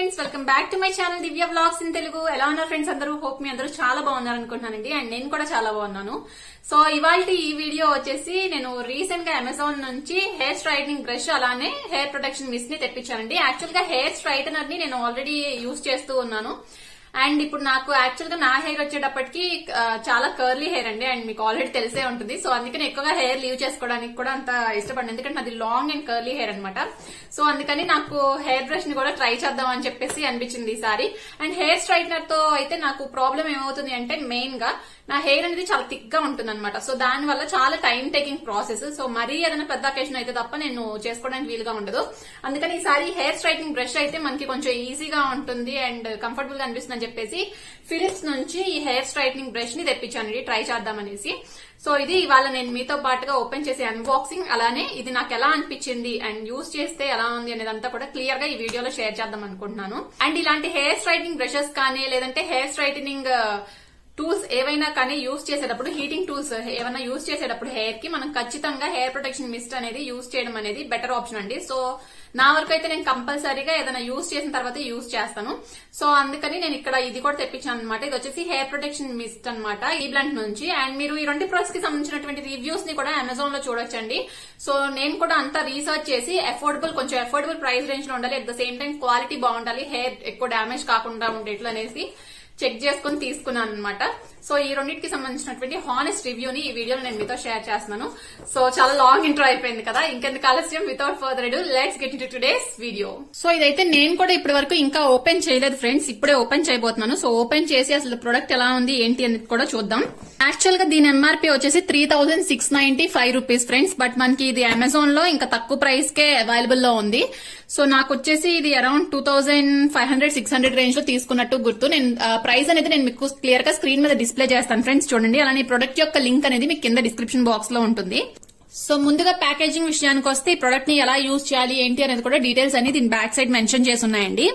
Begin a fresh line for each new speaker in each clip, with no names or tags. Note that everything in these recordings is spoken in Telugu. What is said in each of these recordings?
friends welcome back to my channel Divya blogs in Telugu ఎలా ఉన్నారు ఫ్రెండ్స్ అందరూ హోప్ మీ అందరూ చాలా బాగున్నారు అనుకుంటున్నానండి అండ్ నేను కూడా చాలా బాగున్నాను సో ఇవాళ ఈ వీడియో వచ్చేసి నేను రీసెంట్ గా అమెజాన్ నుంచి హెయిర్ స్ట్రైట్నింగ్ బ్రష్ అలానే హెయిర్ ప్రొటెక్షన్ మిస్ ని తెప్పించానండి యాక్చువల్ గా హెయిర్ స్ట్రైటనర్ ని నేను ఆల్రెడీ యూస్ చేస్తూ ఉన్నాను అండ్ ఇప్పుడు నాకు యాక్చువల్ గా నా హెయిర్ వచ్చేటప్పటికి ఆ, చాలా కర్లీ హెయిర్ అండి అండ్ మీకు ఆల్రెడీ తెలిసే ఉంటుంది సో అందుకని ఎక్కువగా హెయిర్ లీవ్ చేసుకోవడానికి కూడా అంత ఇష్టపడింది ఎందుకంటే నాది లాంగ్ అండ్ కర్లీ హెయిర్ అనమాట సో అందుకని నాకు హెయిర్ బ్రష్ ని కూడా ట్రై చేద్దాం అని చెప్పేసి అనిపించింది ఈసారి అండ్ హెయిర్ స్ట్రైట్నర్ తో అయితే నాకు ప్రాబ్లం ఏమవుతుంది అంటే మెయిన్ గా నా హెయిర్ అనేది చాలా థిక్ గా ఉంటుంది అనమాట సో దాని వల్ల చాలా టైం టేకింగ్ ప్రాసెస్ సో మరీ ఏదైనా పెద్ద అకేషన్ అయితే తప్ప నేను చేసుకోవడానికి వీలుగా ఉండదు అందుకని ఈసారి హెయిర్ స్ట్రైట్నింగ్ బ్రష్ అయితే మనకి కొంచెం ఈజీగా ఉంటుంది అండ్ కంఫర్టబుల్ గా అనిపిస్తుంది అని చెప్పేసి ఫిలిప్స్ నుంచి ఈ హెయిర్ స్ట్రైట్నింగ్ బ్రష్ ని తెప్పించానండి ట్రై చేద్దామనేసి సో ఇది ఇవాళ నేను మీతో పాటుగా ఓపెన్ చేసి అన్బాక్సింగ్ అలానే ఇది నాకు ఎలా అనిపించింది అండ్ యూస్ చేస్తే ఎలా ఉంది అనేది అంతా కూడా క్లియర్ గా ఈ వీడియోలో షేర్ చేద్దాం అనుకుంటున్నాను అండ్ ఇలాంటి హెయిర్ స్ట్రైట్నింగ్ బ్రషెస్ కానీ లేదంటే హెయిర్ స్ట్రైటనింగ్ టూల్స్ ఏవైనా కానీ యూస్ చేసేటప్పుడు హీటింగ్ టూల్స్ ఏమైనా యూస్ చేసేటప్పుడు హెయిర్ కి మనం ఖచ్చితంగా హెయిర్ ప్రొటెక్షన్ మిస్ట్ అనేది యూస్ చేయడం అనేది బెటర్ ఆప్షన్ అండి సో నా వరకు అయితే నేను కంపల్సరీగా ఏదైనా యూస్ చేసిన తర్వాత యూస్ చేస్తాను సో అందుకని నేను ఇక్కడ ఇది కూడా తెప్పించాను అనమాట ఇది వచ్చేసి హెయిర్ ప్రొటెక్షన్ మిస్ట్ అనమాట ఈ బ్లంట్ నుంచి అండ్ మీరు ఈ రెండు ప్రొడక్ట్స్ కి సంబంధించినటువంటి రివ్యూస్ ని కూడా అమెజాన్ లో చూడొచ్చండి సో నేను కూడా అంతా రీసెర్చ్ చేసి అఫోర్డబుల్ కొంచెం అఫోర్డబుల్ ప్రైస్ రేంజ్ లో ఉండాలి at the same time quality బాగుండాలి హెయిర్ ఎక్కువ డ్యామేజ్ కాకుండా ఉండేట్లు అనేసి చెక్ చేసుకుని తీసుకున్నాను అనమాట సో ఈ రెండింటికి సంబంధించినటువంటి హానెస్ట్ రివ్యూని ఈ వీడియోలో నేను మీతో షేర్ చేస్తున్నాను సో చాలా లాంగ్ ఇంట్రో అయిపోయింది కదా ఇంకెందుకు ఆలస్యం without further ado let's get in today's video so ఇదైతే నేను కూడా ఇప్పటి వరకు ఇంకా ఓపెన్ చేయలేదు ఫ్రెండ్స్ ఇప్పుడే ఓపెన్ చేయబోతున్నాను సో ఓపెన్ చేసి అసలు ప్రొడక్ట్ ఎలా ఉంది ఏంటి అనేది కూడా చూద్దాం యాక్చువల్ గా దీని ఎంఆర్పీ వచ్చేసి three thousand six ninety five rupees friends but మనకి ఇది అమెజాన్ లో ఇంకా తక్కువ ప్రైస్ కే అవైలబుల్ లో ఉంది సో నాకు వచ్చేసి ఇది around two thousand five hundred six hundred range లో తీసుకున్నట్టు గుర్తు నేను ప్రైస్ అనేది నేను మీకు క్లియర్ గా స్క్రీన్ మీద డిస్ప్లే చేస్తాను ఫ్రెండ్స్ చూడండి అలానే ప్రొడక్ట్ యొక్క లింక్ అనేది మీకు కింద డిస్క్రిప్షన్ బాక్స్ లో ఉంటుంది సో ముందుగా ప్యాకేజింగ్ విషయానికి వస్తే ఈ ప్రొడక్ట్ ని ఎలా యూజ్ చేయాలి ఏంటి అనేది కూడా డీటెయిల్స్ అనేది దీని బ్యాక్ సైడ్ మెన్షన్ చేసి ఉన్నాయండి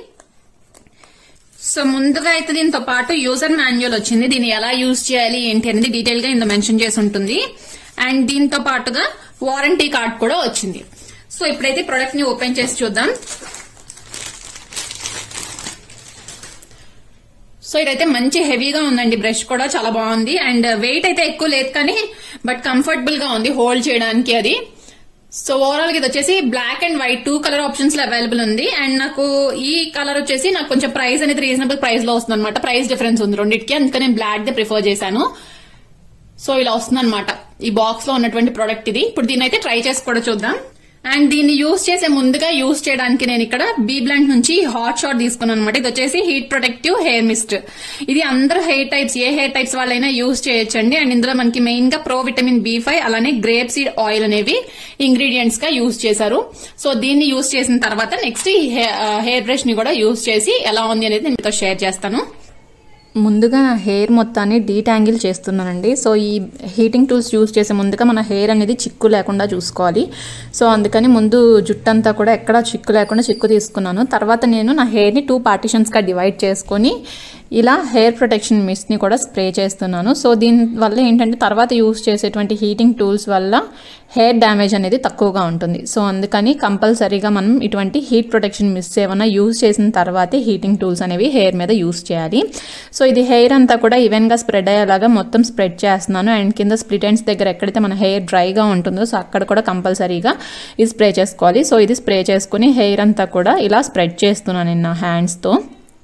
సో ముందుగా అయితే దీంతో పాటు యూజర్ మాన్యువల్ వచ్చింది దీన్ని ఎలా యూజ్ చేయాలి ఏంటి అనేది డీటెయిల్ గా ఇందులో మెన్షన్ చేసి ఉంటుంది అండ్ దీంతో పాటుగా వారంటీ కార్డ్ కూడా వచ్చింది సో ఇప్పుడైతే ప్రొడక్ట్ ని ఓపెన్ చేసి చూద్దాం సో ఇదైతే మంచి హెవీగా ఉందండి బ్రష్ కూడా చాలా బాగుంది అండ్ వెయిట్ అయితే ఎక్కువ లేదు కానీ బట్ కంఫర్టబుల్ గా ఉంది హోల్డ్ చేయడానికి అది సో ఓవరాల్ గా ఇది వచ్చేసి black and white two colour options లో అవైలబుల్ ఉంది అండ్ నాకు ఈ కలర్ వచ్చేసి నాకు కొంచెం ప్రైస్ అనేది రీజనబుల్ ప్రైస్ లో వస్తుంది అనమాట ప్రైస్ డిఫరెన్స్ ఉంది రెండింటికి అందుకని నేను బ్లాక్ దే ప్రిఫర్ చేశాను సో ఇలా వస్తుంది అనమాట ఈ బాక్స్ లో ఉన్నటువంటి ప్రోడక్ట్ ఇది ఇప్పుడు దీన్ని అయితే ట్రై చేసి కూడా చూద్దాం అండ్ దీన్ని యూస్ చేసే ముందుగా యూస్ చేయడానికి నేను ఇక్కడ బీ బ్లాండ్ నుంచి హాట్ షాట్ తీసుకున్నాను అనమాట ఇది వచ్చేసి హీట్ ప్రొటెక్టివ్ హెయిర్ మిస్ట్ ఇది అందరూ హెయిర్ టైప్స్ ఏ హెయిర్ టైప్స్ వాళ్ళైనా యూస్ చేయొచ్చండి అండ్ ఇందులో మనకి మెయిన్ గా ప్రో విటమిన్ బి ఫైవ్ అలానే గ్రేప్ సీడ్ ఆయిల్ అనేవి ఇంగ్రీడియంట్స్ గా యూస్ చేశారు సో దీన్ని యూస్ చేసిన తర్వాత నెక్స్ట్ ఈ హెయిర్ బ్రష్ ని కూడా యూస్ చేసి ఎలా ఉంది అనేది నేను మీతో షేర్ చేస్తాను
ముందుగా నా హెయిర్ మొత్తాన్ని డీటాంగిల్ చేస్తున్నానండి సో ఈ హీటింగ్ టూల్స్ యూస్ చేసే ముందుగా మన హెయిర్ అనేది చిక్కు లేకుండా చూసుకోవాలి సో అందుకని ముందు జుట్టంతా కూడా ఎక్కడ చిక్కు లేకుండా చిక్కు తీసుకున్నాను తర్వాత నేను నా హెయిర్ని టూ పార్టిషన్స్గా డివైడ్ చేసుకొని ఇలా హెయిర్ ప్రొటెక్షన్ మిస్ట్ని కూడా స్ప్రే చేస్తున్నాను సో దీని వల్ల ఏంటంటే తర్వాత యూస్ చేసేటువంటి హీటింగ్ టూల్స్ వల్ల హెయిర్ డ్యామేజ్ అనేది తక్కువగా ఉంటుంది సో అందుకని కంపల్సరీగా మనం ఇటువంటి హీట్ ప్రొటెక్షన్ మిస్ ఏమైనా యూస్ చేసిన తర్వాతే హీటింగ్ టూల్స్ అనేవి హెయిర్ మీద యూస్ చేయాలి సో ఇది హెయిర్ అంతా కూడా ఈవెన్గా స్ప్రెడ్ అయ్యేలాగా మొత్తం స్ప్రెడ్ చేస్తున్నాను అండ్ కింద స్ప్లిట్ ఎండ్స్ దగ్గర ఎక్కడైతే మన హెయిర్ డ్రైగా ఉంటుందో సో అక్కడ కూడా కంపల్సరీగా ఇది స్ప్రే చేసుకోవాలి సో ఇది స్ప్రే చేసుకుని హెయిర్ అంతా కూడా ఇలా స్ప్రెడ్ చేస్తున్నాను నేను నా హ్యాండ్స్తో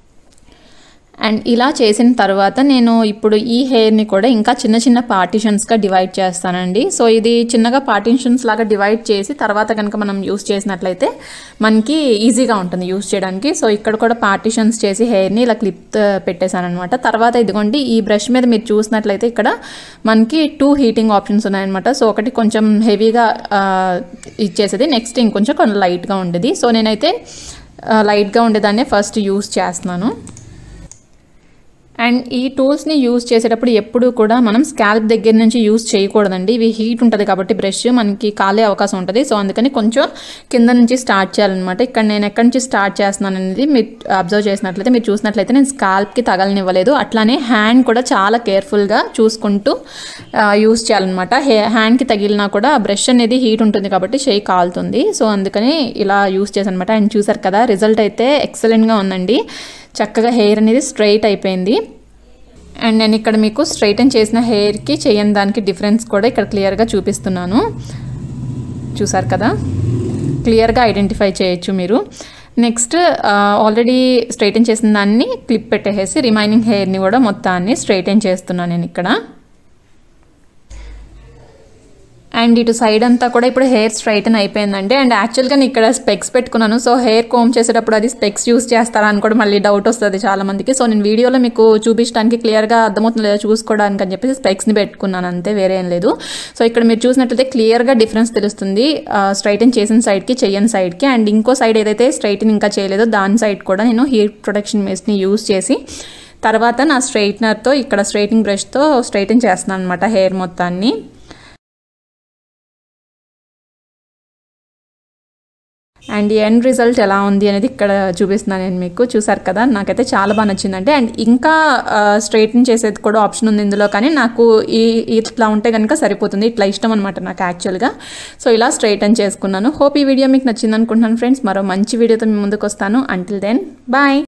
అండ్ ఇలా చేసిన తర్వాత నేను ఇప్పుడు ఈ హెయిర్ని కూడా ఇంకా చిన్న చిన్న పార్టిషన్స్గా డివైడ్ చేస్తానండి సో ఇది చిన్నగా పార్టిషన్స్ లాగా డివైడ్ చేసి తర్వాత కనుక మనం యూస్ చేసినట్లయితే మనకి ఈజీగా ఉంటుంది యూస్ చేయడానికి సో ఇక్కడ కూడా పార్టిషన్స్ చేసి హెయిర్ని ఇలా క్లిప్ పెట్టేశాను అనమాట తర్వాత ఇదిగోండి ఈ బ్రష్ మీద మీరు చూసినట్లయితే ఇక్కడ మనకి టూ హీటింగ్ ఆప్షన్స్ ఉన్నాయన్నమాట సో ఒకటి కొంచెం హెవీగా ఇచ్చేసేది నెక్స్ట్ ఇంకొంచెం కొంచెం లైట్గా ఉండేది సో నేనైతే లైట్గా ఉండేదాన్ని ఫస్ట్ యూస్ చేస్తున్నాను అండ్ ఈ టూల్స్ని యూజ్ చేసేటప్పుడు ఎప్పుడు కూడా మనం స్కాల్ప్ దగ్గర నుంచి యూజ్ చేయకూడదండి ఇవి హీట్ ఉంటుంది కాబట్టి బ్రష్ మనకి కాలే అవకాశం ఉంటుంది సో అందుకని కొంచెం కింద నుంచి స్టార్ట్ చేయాలన్నమాట ఇక్కడ నేను ఎక్కడి నుంచి స్టార్ట్ చేస్తున్నాను అనేది మీరు అబ్జర్వ్ చేసినట్లయితే మీరు చూసినట్లయితే నేను స్కాల్ప్కి తగలనివ్వలేదు అట్లానే హ్యాండ్ కూడా చాలా కేర్ఫుల్గా చూసుకుంటూ యూజ్ చేయాలన్నమాట హే హ్యాండ్కి తగిలినా కూడా బ్రష్ అనేది హీట్ ఉంటుంది కాబట్టి చేయి కాలుతుంది సో అందుకని ఇలా యూజ్ చేశాను అనమాట అండ్ చూసారు కదా రిజల్ట్ అయితే ఎక్సలెంట్గా ఉందండి చక్కగా హెయిర్ అనేది స్ట్రైట్ అయిపోయింది అండ్ నేను ఇక్కడ మీకు స్ట్రైటన్ చేసిన హెయిర్కి చేయని దానికి డిఫరెన్స్ కూడా ఇక్కడ క్లియర్గా చూపిస్తున్నాను చూసారు కదా క్లియర్గా ఐడెంటిఫై చేయొచ్చు మీరు నెక్స్ట్ ఆల్రెడీ స్ట్రైటన్ చేసిన దాన్ని క్లిప్ పెట్టేసి రిమైనింగ్ హెయిర్ని కూడా మొత్తాన్ని స్ట్రైటన్ చేస్తున్నాను నేను ఇక్కడ అండ్ ఇటు సైడ్ అంతా కూడా ఇప్పుడు హెయిర్ స్ట్రైటన్ అయిపోయిందండి అండ్ యాక్చువల్గా నేను ఇక్కడ స్పెక్స్ పెట్టుకున్నాను సో హెయిర్ కోమ్ చేసేటప్పుడు అది స్పెక్స్ యూస్ చేస్తారా అని కూడా మళ్ళీ డౌట్ వస్తుంది చాలా మందికి సో నేను వీడియోలో మీకు చూపించడానికి క్లియర్గా అర్థమవుతుంది లేదా చూసుకోవడానికి అని చెప్పేసి స్పెక్స్ని పెట్టుకున్నాను అంతే వేరే ఏం లేదు సో ఇక్కడ మీరు చూసినట్లయితే క్లియర్గా డిఫరెన్స్ తెలుస్తుంది స్ట్రైటన్ చేసిన సైడ్కి చెయ్యని సైడ్కి అండ్ ఇంకో సైడ్ ఏదైతే స్ట్రైటన్ ఇంకా చేయలేదో దాని సైడ్ కూడా నేను హెయిర్ ప్రొటెక్షన్ మేస్ని యూస్ చేసి తర్వాత నా స్ట్రైట్నర్తో ఇక్కడ స్ట్రైటింగ్ బ్రష్తో స్ట్రైటన్ చేస్తున్నాను అనమాట హెయిర్ మొత్తాన్ని అండ్ ఎండ్ రిజల్ట్ ఎలా ఉంది అనేది ఇక్కడ చూపిస్తున్నాను నేను మీకు చూసారు కదా నాకైతే చాలా బాగా నచ్చిందంటే అండ్ ఇంకా స్ట్రైట్న్ చేసేది కూడా ఆప్షన్ ఉంది ఇందులో కానీ నాకు ఈ ఇట్లా ఉంటే కనుక సరిపోతుంది ఇట్లా ఇష్టం అనమాట నాకు యాక్చువల్గా సో ఇలా స్ట్రైటన్ చేసుకున్నాను హోప్ ఈ వీడియో మీకు నచ్చింది అనుకుంటున్నాను ఫ్రెండ్స్ మరో మంచి వీడియోతో మీ ముందుకు వస్తాను అంటిల్ దెన్ బాయ్